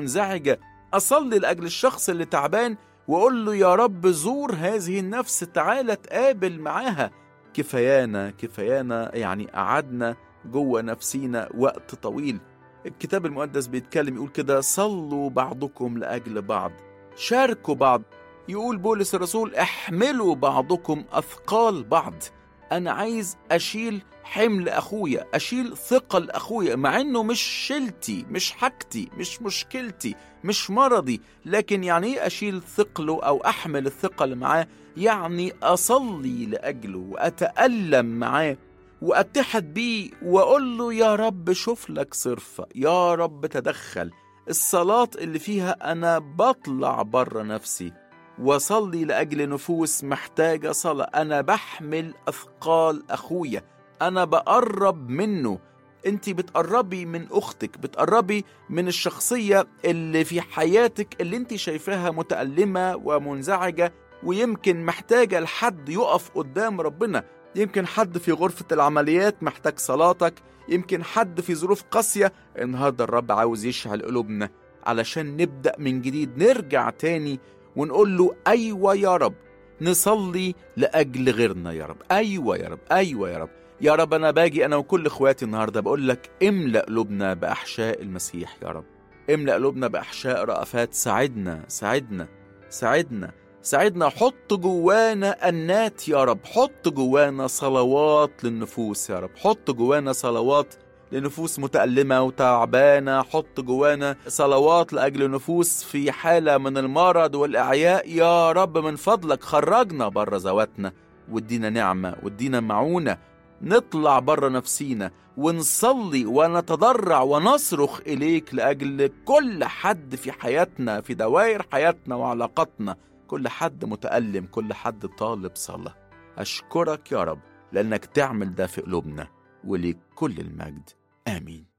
منزعجة أصلي لأجل الشخص اللي تعبان وأقول له يا رب زور هذه النفس تعالى تقابل معاها كفايانا كفايانا يعني قعدنا جوه نفسينا وقت طويل الكتاب المقدس بيتكلم يقول كده صلوا بعضكم لأجل بعض شاركوا بعض يقول بولس الرسول احملوا بعضكم أثقال بعض أنا عايز أشيل حمل أخويا أشيل ثقل أخويا مع إنه مش شيلتي مش حاجتي مش مشكلتي مش مرضي لكن يعني إيه أشيل ثقله أو أحمل الثقل معاه يعني أصلي لأجله وأتألم معاه واتحد بيه واقول له يا رب شوف لك صرفه يا رب تدخل الصلاه اللي فيها انا بطلع بره نفسي واصلي لاجل نفوس محتاجه صلاه انا بحمل اثقال اخويا انا بقرب منه انت بتقربي من اختك بتقربي من الشخصيه اللي في حياتك اللي انت شايفاها متالمه ومنزعجه ويمكن محتاجه لحد يقف قدام ربنا يمكن حد في غرفة العمليات محتاج صلاتك يمكن حد في ظروف قاسية النهاردة الرب عاوز يشعل قلوبنا علشان نبدأ من جديد نرجع تاني ونقول له أيوة يا رب نصلي لأجل غيرنا يا رب أيوة يا رب أيوة يا رب يا رب أنا باجي أنا وكل إخواتي النهاردة بقول لك املأ قلوبنا بأحشاء المسيح يا رب املأ قلوبنا بأحشاء رأفات ساعدنا ساعدنا ساعدنا ساعدنا حط جوانا النات يا رب حط جوانا صلوات للنفوس يا رب حط جوانا صلوات لنفوس متألمة وتعبانة حط جوانا صلوات لأجل نفوس في حالة من المرض والإعياء يا رب من فضلك خرجنا بره ذواتنا وادينا نعمة وادينا معونة نطلع بره نفسينا ونصلي ونتضرع ونصرخ إليك لأجل كل حد في حياتنا في دوائر حياتنا وعلاقاتنا كل حد متألم كل حد طالب صلاة أشكرك يا رب لأنك تعمل ده في قلوبنا وليك كل المجد آمين